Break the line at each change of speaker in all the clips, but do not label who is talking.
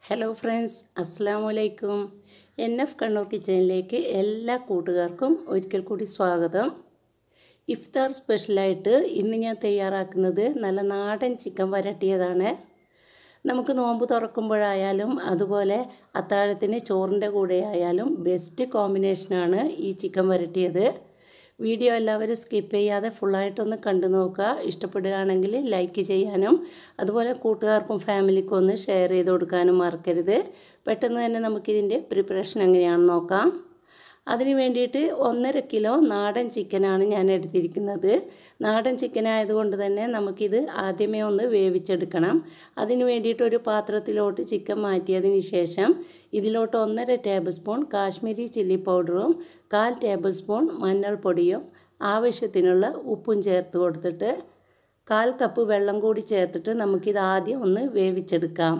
hello friends അസ്സാം വലൈക്കും N F Kannur കിച്ചണിലേക്ക് എല്ലാ കൂട്ടുകാർക്കും ഒരിക്കൽ കൂടി സ്വാഗതം ഇഫ്താർ സ്പെഷ്യലായിട്ട് ഇന്ന് ഞാൻ തയ്യാറാക്കുന്നത് നല്ല നാടൻ ചിക്കൻ വരട്ടിയതാണ് നമുക്ക് നോമ്പ് തുറക്കുമ്പോഴായാലും അതുപോലെ അത്താഴത്തിന് ചോറിൻ്റെ കൂടെ ആയാലും ബെസ്റ്റ് കോമ്പിനേഷനാണ് ഈ ചിക്കൻ വരട്ടിയത് വീഡിയോ എല്ലാവരും സ്കിപ്പ് ചെയ്യാതെ ഫുള്ളായിട്ടൊന്ന് കണ്ടു നോക്കുക ഇഷ്ടപ്പെടുകയാണെങ്കിൽ ലൈക്ക് ചെയ്യാനും അതുപോലെ കൂട്ടുകാർക്കും ഫാമിലിക്കും ഒന്ന് ഷെയർ ചെയ്ത് കൊടുക്കാനും മറക്കരുത് പെട്ടെന്ന് തന്നെ നമുക്കിതിൻ്റെ പ്രിപ്പറേഷൻ എങ്ങനെയാണെന്ന് നോക്കാം അതിന് വേണ്ടിയിട്ട് ഒന്നര കിലോ നാടൻ ചിക്കനാണ് ഞാൻ എടുത്തിരിക്കുന്നത് നാടൻ ചിക്കൻ ആയതുകൊണ്ട് തന്നെ നമുക്കിത് ആദ്യമേ ഒന്ന് വേവിച്ചെടുക്കണം അതിന് വേണ്ടിയിട്ട് ഒരു പാത്രത്തിലോട്ട് ചിക്കൻ മാറ്റിയതിന് ശേഷം ഇതിലോട്ട് ഒന്നര ടേബിൾ സ്പൂൺ കാശ്മീരി ചില്ലി പൗഡറും കാൽ ടേബിൾ സ്പൂൺ മഞ്ഞൾപ്പൊടിയും ആവശ്യത്തിനുള്ള ഉപ്പും ചേർത്ത് കൊടുത്തിട്ട് കാൽ കപ്പ് വെള്ളം കൂടി ചേർത്തിട്ട് നമുക്കിത് ആദ്യം ഒന്ന് വേവിച്ചെടുക്കാം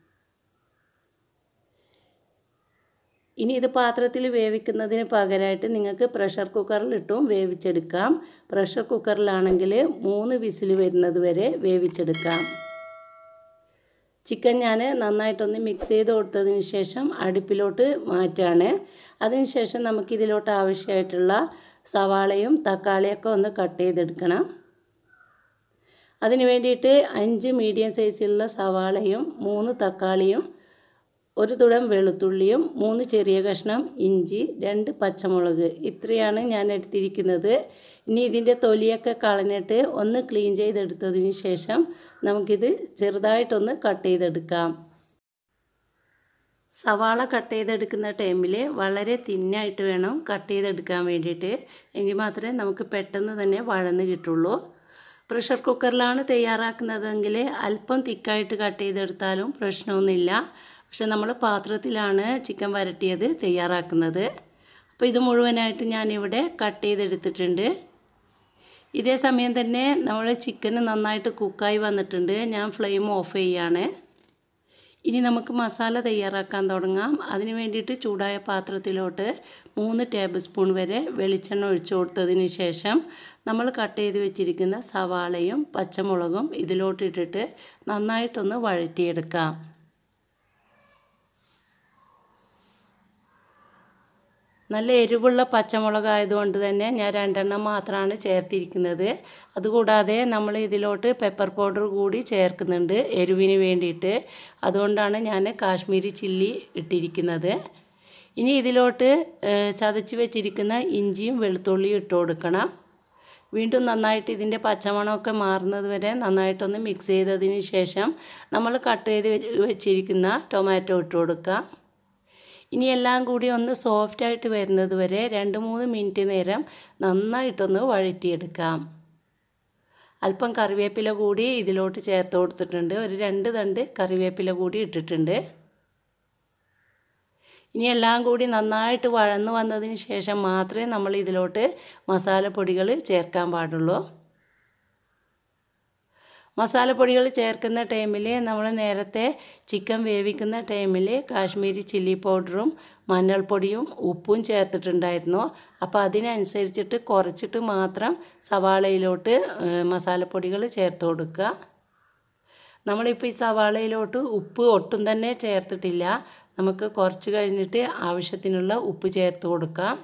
ഇനി ഇത് പാത്രത്തിൽ വേവിക്കുന്നതിന് പകരമായിട്ട് നിങ്ങൾക്ക് പ്രഷർ കുക്കറിലിട്ടും വേവിച്ചെടുക്കാം പ്രഷർ കുക്കറിലാണെങ്കിൽ മൂന്ന് വിസിൽ വരുന്നത് വരെ വേവിച്ചെടുക്കാം ചിക്കൻ ഞാൻ നന്നായിട്ടൊന്ന് മിക്സ് ചെയ്ത് കൊടുത്തതിന് ശേഷം അടുപ്പിലോട്ട് മാറ്റാണ് അതിനുശേഷം നമുക്കിതിലോട്ട് ആവശ്യമായിട്ടുള്ള സവാളയും തക്കാളിയൊക്കെ ഒന്ന് കട്ട് ചെയ്തെടുക്കണം അതിന് വേണ്ടിയിട്ട് അഞ്ച് മീഡിയം സൈസിലുള്ള സവാളയും മൂന്ന് തക്കാളിയും ഒരു തുടം വെളുത്തുള്ളിയും മൂന്ന് ചെറിയ കഷ്ണം ഇഞ്ചി രണ്ട് പച്ചമുളക് ഇത്രയാണ് ഞാൻ എടുത്തിരിക്കുന്നത് ഇനി ഇതിൻ്റെ തൊലിയൊക്കെ കളഞ്ഞിട്ട് ഒന്ന് ക്ലീൻ ചെയ്തെടുത്തതിന് ശേഷം നമുക്കിത് ചെറുതായിട്ടൊന്ന് കട്ട് ചെയ്തെടുക്കാം സവാള കട്ട് ചെയ്തെടുക്കുന്ന ടൈമിൽ വളരെ തിന്നായിട്ട് വേണം കട്ട് ചെയ്തെടുക്കാൻ വേണ്ടിയിട്ട് എങ്കിൽ മാത്രമേ നമുക്ക് പെട്ടെന്ന് തന്നെ വഴന്ന് കിട്ടുള്ളൂ പ്രഷർ കുക്കറിലാണ് തയ്യാറാക്കുന്നതെങ്കിൽ അല്പം തിക്കായിട്ട് കട്ട് ചെയ്തെടുത്താലും പ്രശ്നമൊന്നുമില്ല പക്ഷെ നമ്മൾ പാത്രത്തിലാണ് ചിക്കൻ വരട്ടിയത് തയ്യാറാക്കുന്നത് അപ്പോൾ ഇത് മുഴുവനായിട്ട് ഞാനിവിടെ കട്ട് ചെയ്തെടുത്തിട്ടുണ്ട് ഇതേ സമയം തന്നെ നമ്മൾ ചിക്കൻ നന്നായിട്ട് കുക്കായി വന്നിട്ടുണ്ട് ഞാൻ ഫ്ലെയിം ഓഫ് ചെയ്യാണ് ഇനി നമുക്ക് മസാല തയ്യാറാക്കാൻ തുടങ്ങാം അതിന് വേണ്ടിയിട്ട് ചൂടായ പാത്രത്തിലോട്ട് മൂന്ന് ടേബിൾ സ്പൂൺ വരെ വെളിച്ചെണ്ണ ഒഴിച്ചു കൊടുത്തതിന് ശേഷം നമ്മൾ കട്ട് ചെയ്ത് വെച്ചിരിക്കുന്ന സവാളയും പച്ചമുളകും ഇതിലോട്ടിട്ടിട്ട് നന്നായിട്ടൊന്ന് വഴറ്റിയെടുക്കാം നല്ല എരിവുള്ള പച്ചമുളക് ആയതുകൊണ്ട് തന്നെ ഞാൻ രണ്ടെണ്ണം മാത്രമാണ് ചേർത്തിരിക്കുന്നത് അതുകൂടാതെ നമ്മൾ ഇതിലോട്ട് പെപ്പർ പൗഡർ കൂടി ചേർക്കുന്നുണ്ട് എരിവിന് വേണ്ടിയിട്ട് അതുകൊണ്ടാണ് ഞാൻ കാശ്മീരി ചില്ലി ഇട്ടിരിക്കുന്നത് ഇനി ഇതിലോട്ട് ചതച്ച് വെച്ചിരിക്കുന്ന ഇഞ്ചിയും വെളുത്തുള്ളിയും ഇട്ട് കൊടുക്കണം വീണ്ടും നന്നായിട്ട് ഇതിൻ്റെ പച്ചമണമൊക്കെ മാറുന്നത് വരെ നന്നായിട്ടൊന്ന് മിക്സ് ചെയ്തതിന് ശേഷം നമ്മൾ കട്ട് ചെയ്ത് വെച്ചിരിക്കുന്ന ടൊമാറ്റോ ഇട്ട് കൊടുക്കാം ഇനി എല്ലാം കൂടി ഒന്ന് സോഫ്റ്റായിട്ട് വരുന്നത് വരെ രണ്ട് മൂന്ന് മിനിറ്റ് നേരം നന്നായിട്ടൊന്ന് വഴറ്റിയെടുക്കാം അല്പം കറിവേപ്പില കൂടി ഇതിലോട്ട് ചേർത്ത് കൊടുത്തിട്ടുണ്ട് ഒരു രണ്ട് തണ്ട് കറിവേപ്പില കൂടി ഇട്ടിട്ടുണ്ട് ഇനി എല്ലാം കൂടി നന്നായിട്ട് വഴന്നു വന്നതിന് ശേഷം മാത്രമേ നമ്മൾ ഇതിലോട്ട് മസാലപ്പൊടികൾ ചേർക്കാൻ പാടുള്ളൂ മസാലപ്പൊടികൾ ചേർക്കുന്ന ടൈമിൽ നമ്മൾ നേരത്തെ ചിക്കൻ വേവിക്കുന്ന ടൈമിൽ കാശ്മീരി ചില്ലി പൗഡറും മഞ്ഞൾപ്പൊടിയും ഉപ്പും ചേർത്തിട്ടുണ്ടായിരുന്നു അപ്പോൾ അതിനനുസരിച്ചിട്ട് കുറച്ചിട്ട് മാത്രം സവാളയിലോട്ട് മസാലപ്പൊടികൾ ചേർത്ത് കൊടുക്കുക നമ്മളിപ്പോൾ ഈ സവാളയിലോട്ട് ഉപ്പ് ഒട്ടും തന്നെ ചേർത്തിട്ടില്ല നമുക്ക് കുറച്ച് കഴിഞ്ഞിട്ട് ആവശ്യത്തിനുള്ള ഉപ്പ് ചേർത്ത് കൊടുക്കാം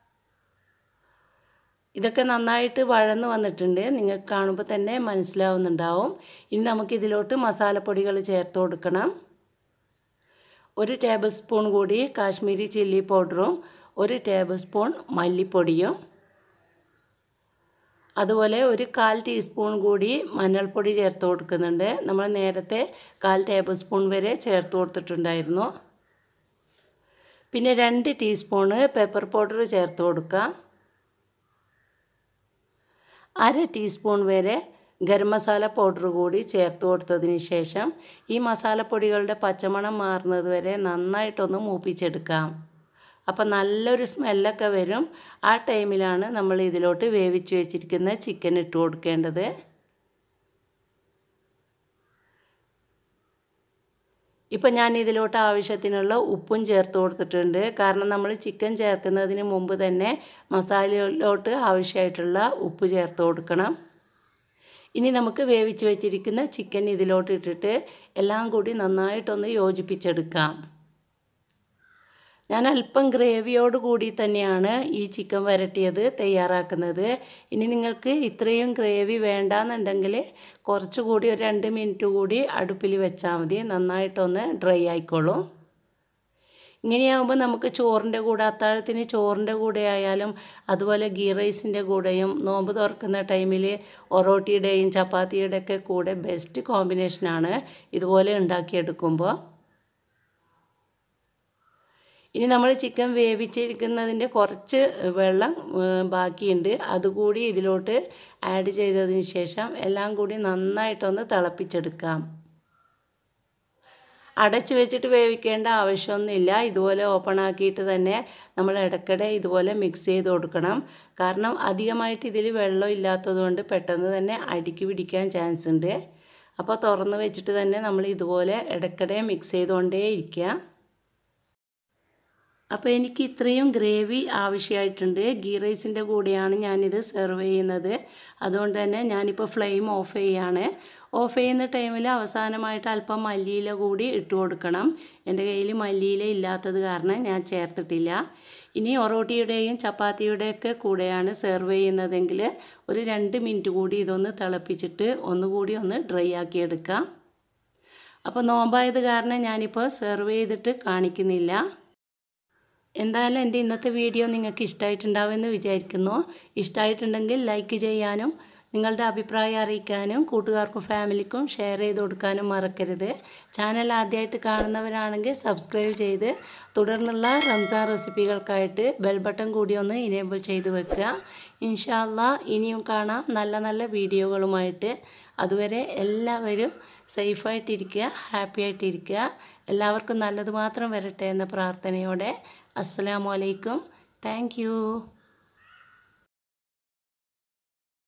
ഇതൊക്കെ നന്നായിട്ട് വഴന്ന് വന്നിട്ടുണ്ട് നിങ്ങൾക്ക് കാണുമ്പോൾ തന്നെ മനസ്സിലാവുന്നുണ്ടാവും ഇനി നമുക്കിതിലോട്ട് മസാലപ്പൊടികൾ ചേർത്ത് കൊടുക്കണം ഒരു ടേബിൾ സ്പൂൺ കൂടി കാശ്മീരി ചില്ലി പൗഡറും ഒരു ടേബിൾ സ്പൂൺ മല്ലിപ്പൊടിയും അതുപോലെ ഒരു കാൽ ടീസ്പൂൺ കൂടി മഞ്ഞൾപ്പൊടി ചേർത്ത് കൊടുക്കുന്നുണ്ട് നമ്മൾ നേരത്തെ കാൽ ടേബിൾ സ്പൂൺ വരെ ചേർത്ത് കൊടുത്തിട്ടുണ്ടായിരുന്നു പിന്നെ രണ്ട് ടീസ്പൂണ് പെപ്പർ പൗഡർ ചേർത്ത് കൊടുക്കാം അര ടീസ്പൂൺ വരെ ഗരം മസാല പൗഡർ കൂടി ചേർത്ത് കൊടുത്തതിന് ശേഷം ഈ മസാലപ്പൊടികളുടെ പച്ചമണം മാറുന്നത് വരെ നന്നായിട്ടൊന്ന് മൂപ്പിച്ചെടുക്കാം അപ്പം നല്ലൊരു സ്മെല്ലൊക്കെ വരും ആ ടൈമിലാണ് നമ്മൾ ഇതിലോട്ട് വേവിച്ച് വെച്ചിരിക്കുന്ന ചിക്കൻ ഇട്ട് കൊടുക്കേണ്ടത് ഇപ്പം ഞാൻ ഇതിലോട്ട് ആവശ്യത്തിനുള്ള ഉപ്പും ചേർത്ത് കൊടുത്തിട്ടുണ്ട് കാരണം നമ്മൾ ചിക്കൻ ചേർക്കുന്നതിന് മുമ്പ് തന്നെ മസാലയിലോട്ട് ആവശ്യമായിട്ടുള്ള ഉപ്പ് ചേർത്ത് കൊടുക്കണം ഇനി നമുക്ക് വേവിച്ച് വെച്ചിരിക്കുന്ന ചിക്കൻ ഇതിലോട്ട് ഇട്ടിട്ട് എല്ലാം കൂടി നന്നായിട്ടൊന്ന് യോജിപ്പിച്ചെടുക്കാം ഞാൻ അല്പം ഗ്രേവിയോട് കൂടി തന്നെയാണ് ഈ ചിക്കൻ വരട്ടിയത് തയ്യാറാക്കുന്നത് ഇനി നിങ്ങൾക്ക് ഇത്രയും ഗ്രേവി വേണ്ടാന്നുണ്ടെങ്കിൽ കുറച്ചുകൂടി ഒരു രണ്ട് മിനിറ്റ് കൂടി അടുപ്പിൽ വെച്ചാൽ മതി നന്നായിട്ടൊന്ന് ഡ്രൈ ആയിക്കോളും ഇങ്ങനെയാകുമ്പോൾ നമുക്ക് ചോറിൻ്റെ കൂടെ അത്താഴത്തിന് ചോറിൻ്റെ കൂടെ ആയാലും അതുപോലെ ഗീ റൈസിൻ്റെ കൂടെയും നോമ്പ് തുറക്കുന്ന ടൈമിൽ ഒറോട്ടിയുടെയും ചപ്പാത്തിയുടെയൊക്കെ കൂടെ ബെസ്റ്റ് കോമ്പിനേഷനാണ് ഇതുപോലെ ഉണ്ടാക്കിയെടുക്കുമ്പോൾ ഇനി നമ്മൾ ചിക്കൻ വേവിച്ചിരിക്കുന്നതിൻ്റെ കുറച്ച് വെള്ളം ബാക്കിയുണ്ട് അതുകൂടി ഇതിലോട്ട് ആഡ് ചെയ്തതിന് ശേഷം എല്ലാം കൂടി നന്നായിട്ടൊന്ന് തിളപ്പിച്ചെടുക്കാം അടച്ചു വെച്ചിട്ട് വേവിക്കേണ്ട ആവശ്യമൊന്നുമില്ല ഇതുപോലെ ഓപ്പൺ ആക്കിയിട്ട് തന്നെ നമ്മൾ ഇടയ്ക്കിടെ ഇതുപോലെ മിക്സ് ചെയ്ത് കൊടുക്കണം കാരണം അധികമായിട്ട് ഇതിൽ വെള്ളം ഇല്ലാത്തതുകൊണ്ട് പെട്ടെന്ന് തന്നെ അടിക്ക് പിടിക്കാൻ ചാൻസ് ഉണ്ട് അപ്പോൾ തുറന്ന് വെച്ചിട്ട് തന്നെ നമ്മൾ ഇതുപോലെ ഇടയ്ക്കിടെ മിക്സ് ചെയ്തുകൊണ്ടേ ഇരിക്കുക അപ്പോൾ എനിക്ക് ഇത്രയും ഗ്രേവി ആവശ്യമായിട്ടുണ്ട് ഗീ റൈസിൻ്റെ കൂടെയാണ് ഞാനിത് സെർവ് ചെയ്യുന്നത് അതുകൊണ്ട് തന്നെ ഞാനിപ്പോൾ ഫ്ലെയിം ഓഫ് ചെയ്യാണ് ഓഫ് ചെയ്യുന്ന ടൈമിൽ അവസാനമായിട്ട് അല്പം മല്ലിയില കൂടി ഇട്ട് കൊടുക്കണം എൻ്റെ കയ്യിൽ മല്ലിയില ഇല്ലാത്തത് കാരണം ഞാൻ ചേർത്തിട്ടില്ല ഇനി ഒറോട്ടിയുടെയും ചപ്പാത്തിയുടെയൊക്കെ കൂടെയാണ് സെർവ് ചെയ്യുന്നതെങ്കിൽ ഒരു രണ്ട് മിനിറ്റ് കൂടി ഇതൊന്ന് തിളപ്പിച്ചിട്ട് ഒന്നുകൂടി ഒന്ന് ഡ്രൈ ആക്കി എടുക്കാം അപ്പോൾ നോമ്പായത് കാരണം ഞാനിപ്പോൾ സെർവ് ചെയ്തിട്ട് കാണിക്കുന്നില്ല എന്തായാലും എൻ്റെ ഇന്നത്തെ വീഡിയോ നിങ്ങൾക്ക് ഇഷ്ടമായിട്ടുണ്ടാവുമെന്ന് വിചാരിക്കുന്നു ഇഷ്ടമായിട്ടുണ്ടെങ്കിൽ ലൈക്ക് ചെയ്യാനും നിങ്ങളുടെ അഭിപ്രായം അറിയിക്കാനും കൂട്ടുകാർക്കും ഫാമിലിക്കും ഷെയർ ചെയ്ത് കൊടുക്കാനും മറക്കരുത് ചാനൽ ആദ്യമായിട്ട് കാണുന്നവരാണെങ്കിൽ സബ്സ്ക്രൈബ് ചെയ്ത് തുടർന്നുള്ള റംസാൻ റെസിപ്പികൾക്കായിട്ട് ബെൽ ബട്ടൺ കൂടി ഒന്ന് ഇനേബിൾ ചെയ്ത് വെക്കുക ഇൻഷാല്ല ഇനിയും കാണാം നല്ല നല്ല വീഡിയോകളുമായിട്ട് അതുവരെ എല്ലാവരും സേഫായിട്ടിരിക്കുക ഹാപ്പി ആയിട്ടിരിക്കുക എല്ലാവർക്കും നല്ലത് മാത്രം വരട്ടെ എന്ന പ്രാർത്ഥനയോടെ അസ്സലാമു അലൈക്കും താങ്ക്